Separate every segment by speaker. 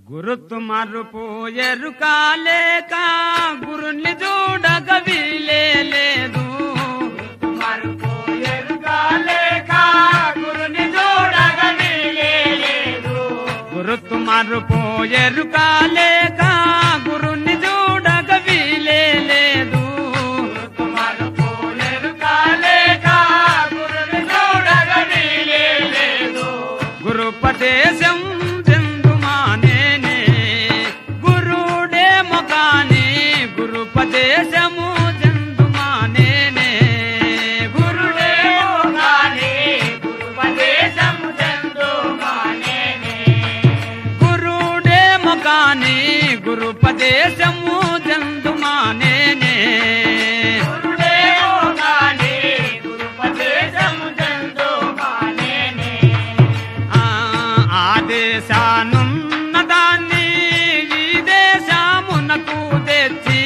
Speaker 1: గురుతు మరుపు ఎరుకాలేక గురుని చూడగ వీలే లేదు
Speaker 2: మరుపు ఎరుగాలేక గురుని చూడగ వీలేదు.
Speaker 1: గురుతు మరుపు ఎరుకాలేక గురుని చూడగ వీలే లేదు
Speaker 2: మరుపు ఎరుగాలేక గురుని చూడగ వీలేదు.
Speaker 1: గురుపదేశం చెందుమానేనే గురుడే మొకాని గురుపదేశము చెందుమానేనే గురుడే
Speaker 2: గురుడేమో గాని గురుపదేశము చెందు మానేనే.
Speaker 1: గురుడే మొకాని గురుపదేశము చెందుమానేనే
Speaker 2: గురుడేమో గాని గురుపదేశము చెందు మానేనే.
Speaker 1: ఆ ఆదేశానున్న దాన్ని ఈ దేశమునకు తెచ్చి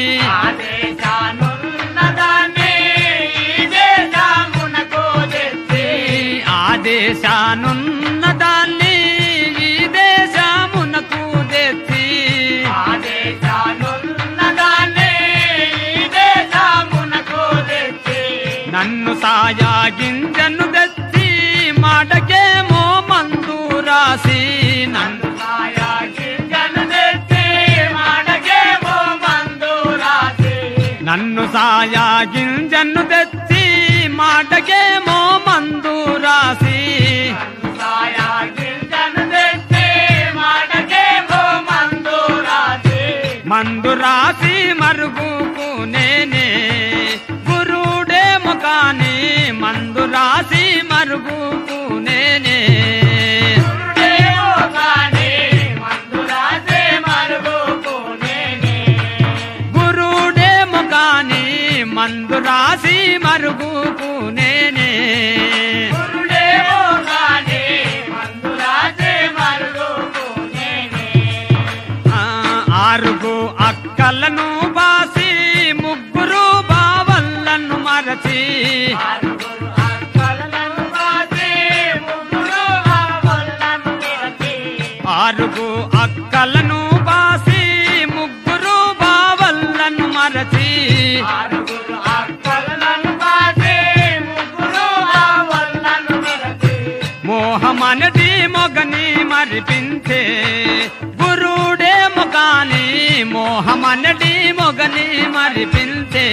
Speaker 2: ఆదేశానున్నదాన్ని ఈ దేశమునకు తెచ్చి,
Speaker 1: ఆదేశానున్న దాన్ని ఈ దేశమునకు తెచ్చి
Speaker 2: ఆదేశానున్నదాన్ని ఈ దేశమునకు తెచ్చి,
Speaker 1: నన్ను సాయాగింజను తెచ్చి మాటకేమో మందు రాసి నన్ను
Speaker 2: నన్ను సాయాగింజను తెచ్చి, మాటకేమో మందు రాసి,
Speaker 1: నన్ను సాయాగింజను తెచ్చి మాటకేమో మందు రాసి
Speaker 2: నన్ను సాయాగింజను తెచ్చి, మాటకేమో మందు రాసి,
Speaker 1: మందు రాసి మరుగుకు నేనే గురుడే ముఖాని మందు రాసి మరుగుకు నేనే
Speaker 2: గురుడేమో గాని మందు రాసి మరుగుకు నేనే.
Speaker 1: గురుడే ముఖాని మందు రాసి మరుగుకు నేనే
Speaker 2: గురుడేమో గాని మందు రాసి మరుగుకు నేనే.
Speaker 1: ఆ, ఆరుగు అక్కలను బాసి ముగ్గురు బావళ్ళను మరచి
Speaker 2: ఆరుగురు అక్కలను కాసి, ముగ్గురు ఆవళ్ళను నిరచి.
Speaker 1: ఆరుగు అక్కలను బాసి ముగ్గురు బావళ్ళను మరచి
Speaker 2: ఆరుగురు అక్కలను కాసి, ముగ్గురు ఆవళ్ళను నిరచి.
Speaker 1: మోహమనటి మొగని మరిపించే గురుడే మొగాని మోహమనటి మొగని మరిపించే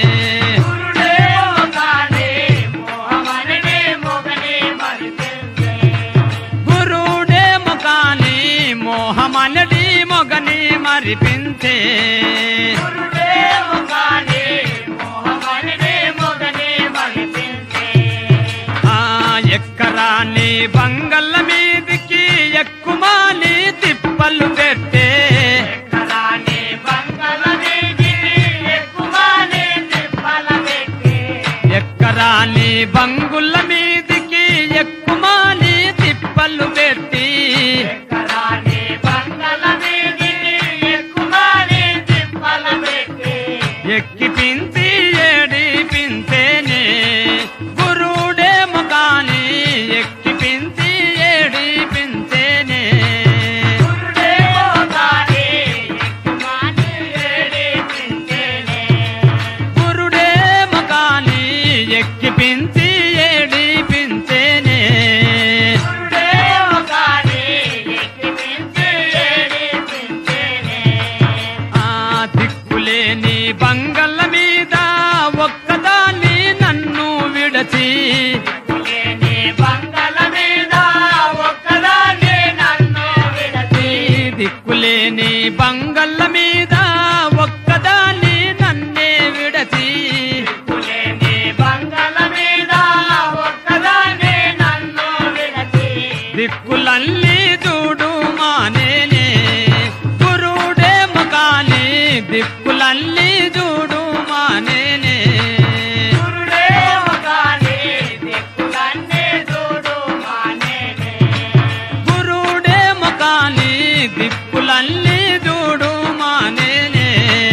Speaker 2: గురుడేమో గాని మోహమనని మొగని మరిపించే.
Speaker 1: గురుడే మొగాని మోహమనటి మొగని మరిపించే
Speaker 2: గురుడేమో గాని మోహమనని మొగని మరిపించే.
Speaker 1: ఆ ఎక్కరాని బంగళ్ళ మీదికి ఎక్కుమాని తిప్పలు పెట్టే
Speaker 2: ఎక్కరాని బంగళ వీధిని ఎక్కువని తిప్పల పెట్టి.
Speaker 1: ఎక్కరాని బంగుళ్ళ మీదికి ఎక్కుమాని తిప్పలు పెట్టి
Speaker 2: ఎక్కరాని బంగళ వీధిని ఎక్కువని తిప్పల పెట్టి.
Speaker 1: ఎక్కిపించి ఏడిపించేనే గురుడే ముఖాని ఎక్కిపించి ఏడిపించేనే
Speaker 2: గురుడేమో గాని ఎక్కువని ఏడిపించేనే.
Speaker 1: గురుడే ముఖాని ఎక్కిపించి ఏడిపించేనే
Speaker 2: గురుడేమో గాని ఎక్కిపించి ఏడిపించేనే.
Speaker 1: ఆ దిక్కులేని బంగళ్ళ మీద ఒక్కదాన్ని నన్ను విడచి
Speaker 2: లేని బంగళ మీద ఒక్కదాన్ని నన్ను విడచి.
Speaker 1: దిక్కులేని బంగళ్ళ మీద ఒక్కదాన్ని నన్నే విడచి
Speaker 2: లేని బంగళ మీద ఒక్కదాన్ని నన్ను విడచి.
Speaker 1: దిక్కులల్లి చూడు మానేనే గురుడే ముఖాని దిక్కులల్లి చూడు మానేనే
Speaker 2: గురుడేమో గాని దిక్కులన్నీ చూడు మానేనే.
Speaker 1: గురుడే ముఖాని దిక్కులల్లి చూడు మానేనే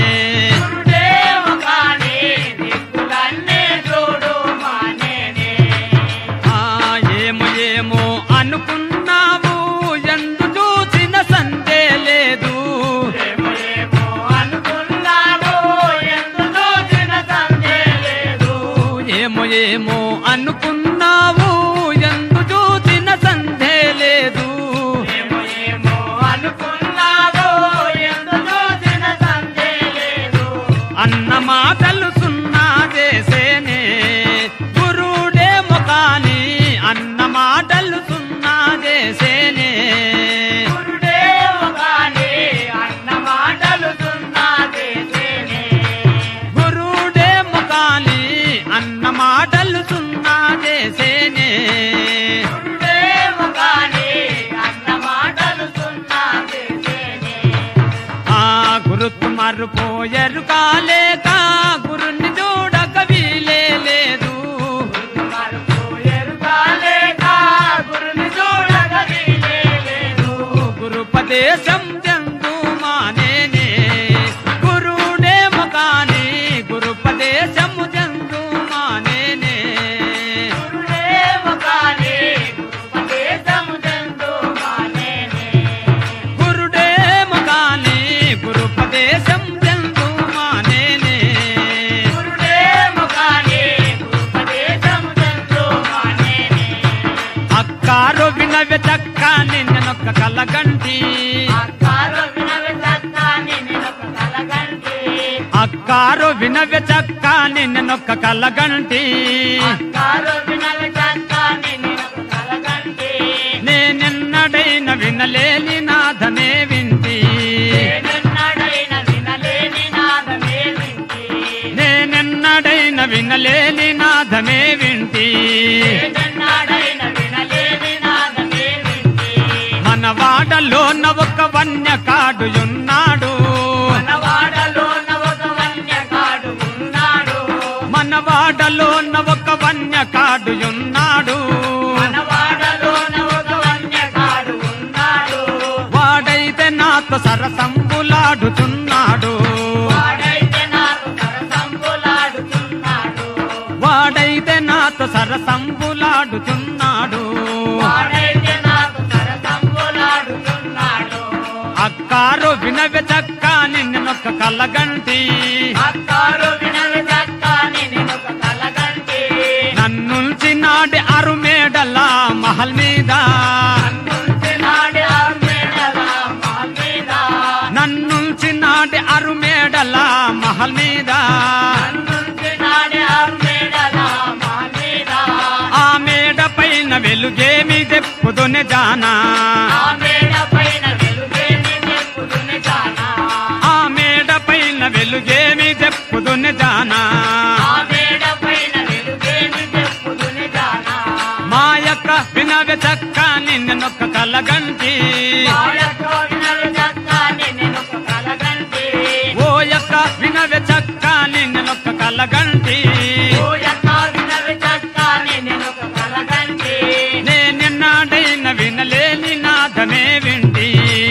Speaker 2: గురుడేమో గాని దిక్కులన్నీ చూడు మానేనే.
Speaker 1: ఆ ఏమో ఏమో అనుకున్నావు ఎందు చూసిన సందేహ మరుపోయరు కాలేక గురుని చూడక వీలే లేదు
Speaker 2: మరుపు ఎరుగాలేక గురుని చూడగ వీలే లేదు.
Speaker 1: గురుపదేశం చెందు మానేనే గురుడే ముఖాని గురుపదేశము చెందు మానేనే
Speaker 2: గురుడేమో కాని గురుపదేశము చెందు మానేనే.
Speaker 1: గురుడే ముఖాని గురుపదేశం చెందు మానేనే
Speaker 2: గురుడేమో కాని గురుపదేశము చెందు మానేనే.
Speaker 1: అక్కారు వినవి చక్క నిన్నొక్క కలగంటి
Speaker 2: అక్కారు వినవి చక్కని నినొక కలగంటి.
Speaker 1: అక్కారు వినవి చక్క నిన్నొక్క కలగంటి
Speaker 2: అక్కారు వినవి చక్కని నినొక కలగంటి.
Speaker 1: నేనెన్నడైన వినలేని నాథనే వింటి
Speaker 2: నేనెన్నడైన వినలేని నాదమే వింటి.
Speaker 1: నేనెన్నడైన వినలేని నాథమే వింటి
Speaker 2: నేనెన్నడైన వినలేని నాదమే వింటి.
Speaker 1: మన వాడలోన ఒక వన్య కాడుయున్నాడు
Speaker 2: మనవాడలోన ఒక వన్యగాడు ఉన్నాడు.
Speaker 1: మన వాడలోన ఒక వన్య కాడుయున్నాడు
Speaker 2: మనవాడలోన ఒక వన్యగాడు ఉన్నాడు.
Speaker 1: వాడైతే నాతో సరసంబులాడుచున్నాడు
Speaker 2: వాడైతే నాకు సరసంబులాడుతున్నాడు.
Speaker 1: వాడైతే నాతో సరసంబులాడుచున్నాడు
Speaker 2: వాడైతే నాకు సరసంబులాడుతున్నాడు.
Speaker 1: అక్కారు వినవి చక్క నిన్నొక్క కలగంటి
Speaker 2: అక్కారు వినవి చక్కని నేనొక కలగంటి.
Speaker 1: నన్నుంచి నాటి అరుమేడలా మహల్ మీద
Speaker 2: నన్నుంచినాడు ఆ మేడల మా మీద.
Speaker 1: నన్నుంచి నాటి అరుమేడలా మహల్ మీద
Speaker 2: నన్నుంచినాడు ఆ మేడల మా మీద.
Speaker 1: ఆ మేడ పైన వెలుగేమి తెప్పుదునే జానా
Speaker 2: ఆ మేడ పైన వెలుగేమి చెప్పుదుని జానా.
Speaker 1: ఆ మేడ పైన వెలుగేమి తెప్పుదునే జానా
Speaker 2: ఆ మేడ పైన వెలుగేమి చెప్పుదుని జానా.
Speaker 1: మా యొక్క వినవి చక్క నిన్నొక్క కలగంటి
Speaker 2: ఆయతో వినవి చక్కని నేనొక కలగంటి.
Speaker 1: ఓ యొక్క వినవి చక్క నిన్నొక్క కలగంటి
Speaker 2: ఓ యక్క వినవి చక్కని నేనొక కలగంటి.
Speaker 1: నేనెన్నాడైన వినలేని నాదమే వింటి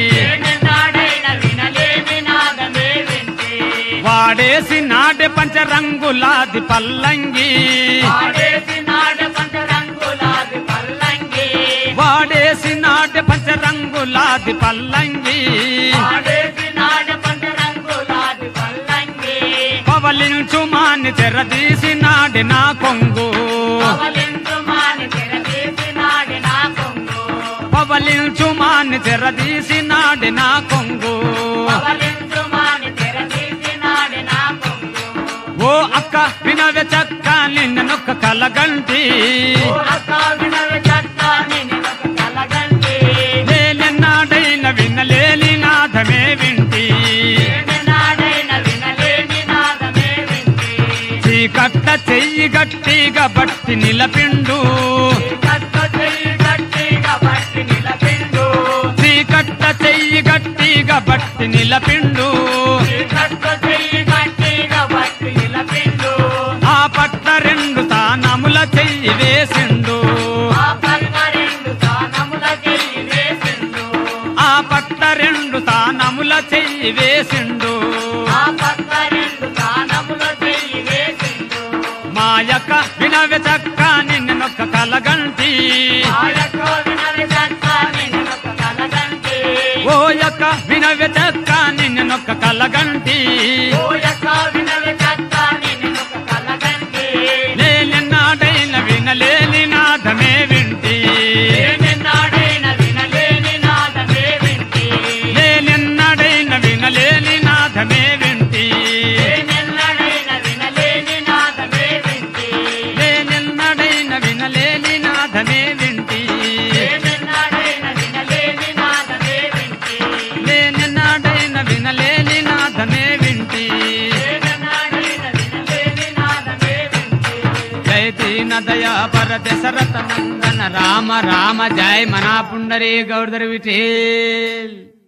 Speaker 2: నేనెన్నడైన వినలేని నాదమే వింటి.
Speaker 1: వాడేసి నాటి పంచరంగులాది పల్లంగి
Speaker 2: వాడేసి నాడు పంచరంగులాది పల్లంగి.
Speaker 1: వాడేసి నాటి పంచరంగులాది పల్లంగి
Speaker 2: వాడేసి నాడు పంచరంగులాది పల్లంగి.
Speaker 1: పవలించు మాని తెరదీసి నాడి నా కొంగు
Speaker 2: పవలించు మాని తెరదీసి నాడి నా కొంగు.
Speaker 1: పవలించు మాని తెరదీసి నాడి నా కొంగు
Speaker 2: పవలించు మాని తెరదీసి నాడి నా కొంగు.
Speaker 1: ఓ అక్క వినవె చక్క నిన్ననొక్క కలగంటి
Speaker 2: ఓ అక్క వినవి చక్కని నేనొక కలగంటి.
Speaker 1: నేనెన్నాడైన వినలేని నాదమే వింటి
Speaker 2: నేనెన్నడైన వినలేని నాదమే వింటి.
Speaker 1: చీకట్ట చెయ్యి గట్టిగా బట్టి నిలపిండు
Speaker 2: కట్ట చెయ్యి గట్టిగా పట్టి నిలబిండు.
Speaker 1: చీకట్ట చెయ్యి గట్టిగా బట్టి నిలపిండు
Speaker 2: కట్ట చెయ్యి గట్టిగా పట్టి నిలబిండు.
Speaker 1: ఆ పట్ట రెండు తానముల చెయ్యి వేసిండు
Speaker 2: ఆ పక్క రెండు స్థానముల చెయ్యి వేసిండు.
Speaker 1: ఆ పట్ట రెండు తానముల చెయ్యి వేసిండు
Speaker 2: ఆ పక్క రెండు స్థానముల చెయ్యి వేసిండు.
Speaker 1: మాయక వినవె చక్క నిన్నొక్క కలగంటి
Speaker 2: ఆయతో వినవి చక్కని నేనొక కలగంటి.
Speaker 1: ఓ యొక్క వినవె చక్క నిన్నొక్క కలగంటి
Speaker 2: ఓ యక్క వినవి చక్కని నేనొక కలగంటి.
Speaker 1: నేనెన్నాడైన వినలేని నాదమే వింటి
Speaker 2: నేనెన్నడైన వినలేని నాదమే వింటి.
Speaker 1: నేనెన్నడైన వినలేని నాదమే వింటి
Speaker 2: నేనెన్నడైన వినలేని నాదమే వింటి.
Speaker 1: నేనెన్నడైన వినలేని నాదమే వింటి
Speaker 2: నేనెన్నడైన వినలేని నాదమే వింటి.
Speaker 1: నేనెన్నడైన వినలేని నాదమే వింటి
Speaker 2: నేనెన్నడైన వినలేని నాదమే వింటి.
Speaker 1: జయ దీన దయా పర దశరథ నందన రామ రామ జయ మనా పుండరీ గౌడర్ విఠేల్